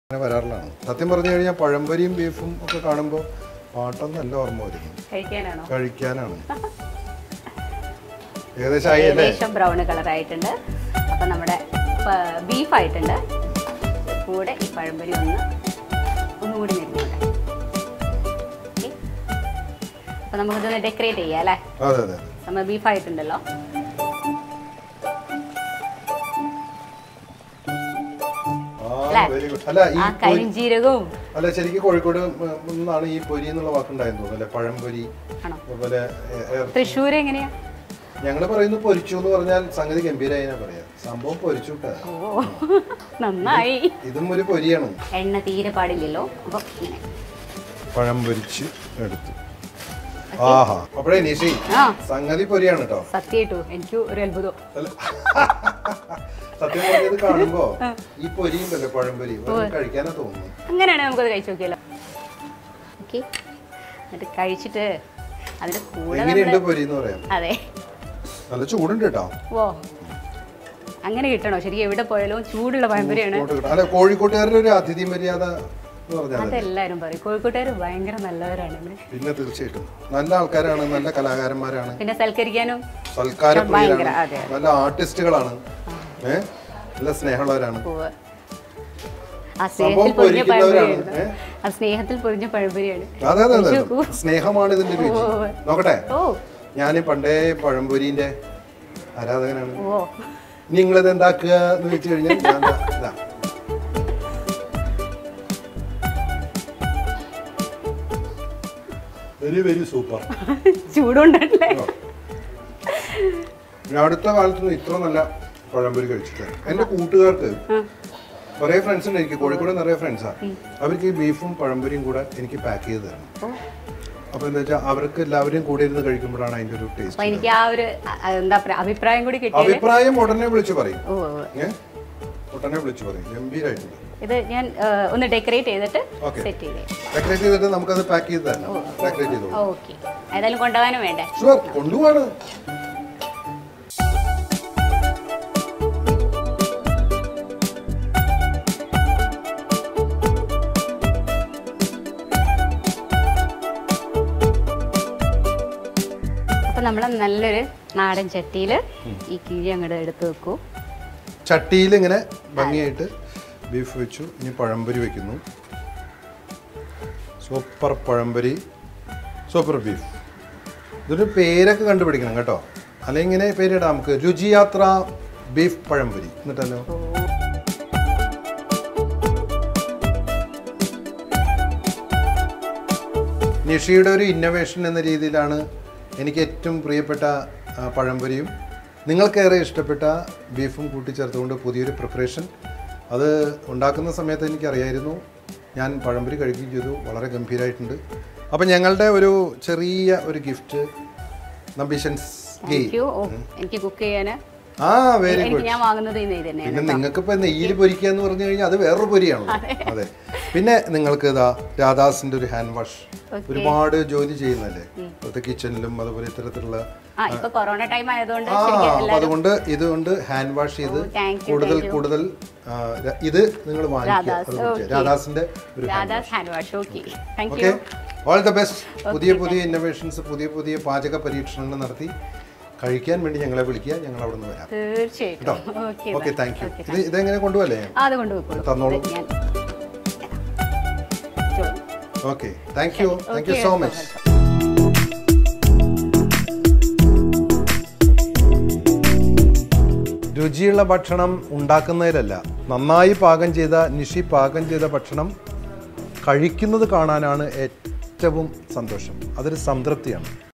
അങ്ങനെ വരാറുള്ളതാണ് സത്യം പറഞ്ഞു കഴിഞ്ഞാൽ പഴംപൊരിയും ബീഫും ഒക്കെ കാണുമ്പോൾ പാട്ടൊന്നല്ല ഓർമ്മ വരും കഴിക്കാനാണോ കഴിക്കാനാണ് ഏകദേശം ആയി അല്ലേ ഏകദേശം ബ്രൗൺ കളർ ആയിട്ടുണ്ട് അപ്പൊ നമ്മുടെ ബീഫ് ആയിട്ടുണ്ട് കൂടെ ഈ പഴംപൊരി ഒന്ന് ഒന്നുകൂടി നിരുന്നോട്ടെ ഓക്കെ അപ്പൊ നമുക്കിതൊന്ന് ഡെക്കറേറ്റ് ചെയ്യാം അല്ലേ അതെ അതെ നമ്മൾ ബീഫ് ആയിട്ടുണ്ടല്ലോ ആ വെരി ഗുഡ് അല്ല ഈ ആ പൊരി- കരിഞ്ജീരകവും അല്ല ശരിക്കും കോഴിക്കോട് ഉം, നിന്നാണ് ഈ പൊരി എന്നുള്ള വാക്കുണ്ടായെന്ന് തോന്നുന്നു അല്ലെ പഴംപൊരി ആണോ അതുപോലെ ഏ, ഏ, തൃശ്ശൂർ എങ്ങനെയാ ഞങ്ങള് പറയുന്നു പൊരിച്ചു എന്ന് പറഞ്ഞാൽ സംഗതി ഗംഭീരായിനാ പറയാ സംഭവം പൊരിച്ചു വിട്ടാ ഓ നന്നായി ഇതും ഒരു പൊരിയാണ് എണ്ണ തീരെ പാടില്ലല്ലോ അപ്പൊ ഇങ്ങനെ പഴം പൊരിച്ച് എടുത്തു ആഹാ അപ്പോഴേ നിഷി ആ സംഗതി പൊരിയാണ് കേട്ടോ സത്യമായിട്ടു എനിക്ക് ഒരു അത്ഭുതം അല്ല. സത്യം പറഞ്ഞത് കാണുമ്പോ ഈ പൊരി ഉണ്ടല്ലോ പഴംപൊരി വെറുതെ കഴിക്കാനാ തോന്നുന്നു അങ്ങനെയാണെങ്കിൽ നമുക്കത് കഴിച്ചു നോക്കിയല്ലോ ഓക്കെ എന്നിട്ട് കഴിച്ചിട്ട് അതിന്റെ കൂടെ എങ്ങനെയുണ്ട് നമ്മള് പൊരി എന്ന് പറയാം അതെ നല്ല ചൂടുണ്ട് കേട്ടോ ഓ അങ്ങനെ കിട്ടണോ ശരിക്കും എവിടെ പോയാലും ചൂടുള്ള പഴംപൊരിയാണ് ഇങ്ങോട്ട് കിട്ടാം. അല്ല കോഴിക്കോട്ടുകാരുടെ ഒരു അതിഥി മര്യാദ എന്ന് പറഞ്ഞാൽ മതി. അതെല്ലാരും പറയും കോഴിക്കോട്ടുകാർ ഭയങ്കര നല്ലവരാണ് പിന്നെ തീർച്ചയായിട്ടും നല്ല ആൾക്കാരാണ് നല്ല കലാകാരന്മാരാണ് പിന്നെ സൽക്കരിക്കാനും സൽക്കാര ഭയങ്കര, അതെ. നല്ല ആർട്ടിസ്റ്റുകളാണ് ഏഹ് നല്ല സ്നേഹമുള്ളവരാണ് പോവുക ആ സംഭവം സ്നേഹത്തിൽ പൊരിഞ്ഞ പൊരിക്കുന്നവരാണ് പഴംപൊരിയാണ് ഏ? ആ സ്നേഹത്തിൽ പൊരിഞ്ഞ പഴംപൊരിയാണ് അതെ അതെ അതെ കഴിച്ചു സ്നേഹമാണ് ഇതിന്റെ രുചി ഓ. നോക്കട്ടെ ഓ ഞാൻ പണ്ടേ പഴംപൊരിന്റെ ആരാധകനാണ് ഓ നിങ്ങളിത് എന്താക്കുക എന്ന് വെച്ച് കഴിഞ്ഞാൽ ഞാൻ ദാ- ഇതാ. വെരി വെരി സൂപ്പർ ചൂടുണ്ടല്ലേ ഞാൻ അടുത്ത കാലത്തൊന്നും ഇത്ര നല്ല പഴംപൊരി കഴിച്ചിട്ടില്ല എന്റെ കൂട്ടുകാർക്ക് കുറേ ഫ്രണ്ട്സ് ഉണ്ട് എനിക്ക് കോഴിക്കോട് നിറയെ ഫ്രണ്ട്സാ അവർക്ക് ഈ ബീഫും പഴംപൊരിയും കൂടെ എനിക്ക് പാക്ക് ചെയ്ത് തരണം ഓ അപ്പൊ എന്താ വെച്ചാൽ അവർക്ക് എല്ലാവരും കൂടെ ഇരുന്ന് കഴിക്കുമ്പോഴാണ് അതിന്റെ ഒരു അപ്പൊ ടേസ്റ്റ് എനിക്ക് ആ ഒരു അ- അ- എന്താ പറയാ അഭിപ്രായം കൂടി കിട്ടിയത് അഭിപ്രായം ഉടനെ വിളിച്ചു പറയും ഓ ഓ. ഏ ഉടനെ വിളിച്ചു പറയും ഗംഭീരായിട്ടുണ്ട് ഇത് ഞാൻ ഏ, ഒന്ന് ഡെക്കറേറ്റ് ചെയ്തിട്ട് Okay. സെറ്റ് ചെയ്തേ ഡെക്കറേറ്റ് ചെയ്തിട്ട് നമുക്കത് പാക്ക് ചെയ്ത് തരണം ഡെക്കറേറ്റ് ചെയ്തോളൂ ഓക്കെ ഏതായാലും കൊണ്ടുപോകാനും വേണ്ടേ ഷുവർ കൊണ്ടുപോവാണ് അപ്പൊ നമ്മൾ നല്ലൊരു നാടൻ ചട്ടിയിൽ ഈ കിഴി അങ്ങോട്ട് എടുത്ത് വെക്കൂ ചട്ടിയിൽ ഇങ്ങനെ ഭംഗിയായിട്ട് ബീഫ് വെച്ചു ഇനി പഴംപൊരി വെക്കുന്നു സൂപ്പർ പഴംപൊരി സൂപ്പർ ബീഫ് ഇതൊരു പേരൊക്കെ കണ്ടുപിടിക്കണം കേട്ടോ അല്ലെങ്കിൽ ഇങ്ങനെ പേരിടാം നമുക്ക് രുചിയാത്ര ബീഫ് പഴംപൊരി എന്നിട്ടല്ലോ നിഷിയുടെ ഒരു ഇന്നോവേഷൻ എന്ന രീതിയിലാണ് എനിക്ക് ഏറ്റവും പ്രിയപ്പെട്ട ആ, പഴംപൊരിയും നിങ്ങൾക്കേറെ ഇഷ്ടപ്പെട്ട ബീഫും കൂട്ടിച്ചേർത്തുകൊണ്ട് പുതിയൊരു പ്രിപ്പറേഷൻ അത് ഉണ്ടാക്കുന്ന സമയത്ത് എനിക്കറിയായിരുന്നു ഞാൻ പഴംപൊരി കഴിക്കുകയും ചെയ്തു വളരെ ഗംഭീരമായിട്ടുണ്ട് അപ്പം ഞങ്ങളുടെ ഒരു ചെറിയ ഒരു ഗിഫ്റ്റ് നംബിഷൻസ് ഗേ താങ്ക് യു ഓ എനിക്ക് കുക്ക് ചെയ്യാൻ ആ വെരി എനിക്ക് ഗുഡ് ഞാൻ വാങ്ങുന്നത് ഇത് തന്നെയാണ് പിന്നെ നിങ്ങൾക്ക് ഇപ്പൊ നെയ്യിൽ പൊരിക്കുക എന്ന് പറഞ്ഞു കഴിഞ്ഞാൽ അത് വേറൊരു പൊരിയാണല്ലോ അതെ പിന്നെ നിങ്ങൾക്ക് ഇതാ രാധാസിന്റെ ഒരു ഹാൻഡ് വാഷ് ഒരുപാട് ജോലി ചെയ്യുന്നല്ലേ ഇപ്പോഴത്തെ കിച്ചണിലും അതുപോലെ ഇത്തരത്തിലുള്ള ആ ഇപ്പൊ കൊറോണ ടൈം ആയതുകൊണ്ട് ആ ശരിക്കും അപ്പൊ അതുകൊണ്ട് ഇതുകൊണ്ട് ഹാൻഡ് വാഷ് ചെയ്ത് thank you, കൂടുതൽ thank you. കൂടുതൽ ആ, ര- ഇത് നിങ്ങൾ വാങ്ങിക്കുക രാധാസ്, അത് കുടിക്കുക. okay. രാധാസിന്റെ ഒരു Radhas hand wash okay thank okay you all the best പുതിയ പുതിയ ഇന്നോവേഷൻസ് പുതിയ പുതിയ പാചക പരീക്ഷണങ്ങൾ നടത്തി കഴിക്കാൻ വേണ്ടി ഞങ്ങളെ വിളിക്കുക ഞങ്ങൾ അവിടെ നിന്ന് വരാം തീർച്ചയായിട്ടും കേട്ടോ ഓക്കെ ഓക്കെ താങ്ക് യു ഇത് ഇതെങ്ങനെ കൊണ്ടുപോകല്ലേ ആ അത് കൊണ്ടുപോയിക്കോളൂ തന്നോളൂ. ഇത് ഞാൻ okay thank you thank you Okay, so welcome, much welcome. രുചിയുള്ള ഭക്ഷണം ഉണ്ടാക്കുന്നതിലല്ല നന്നായി പാകം ചെയ്ത നിഷി പാകം ചെയ്ത ഭക്ഷണം കഴിക്കുന്നത് കാണാനാണ് ഏറ്റവും സന്തോഷം അതൊരു സംതൃപ്തിയാണ്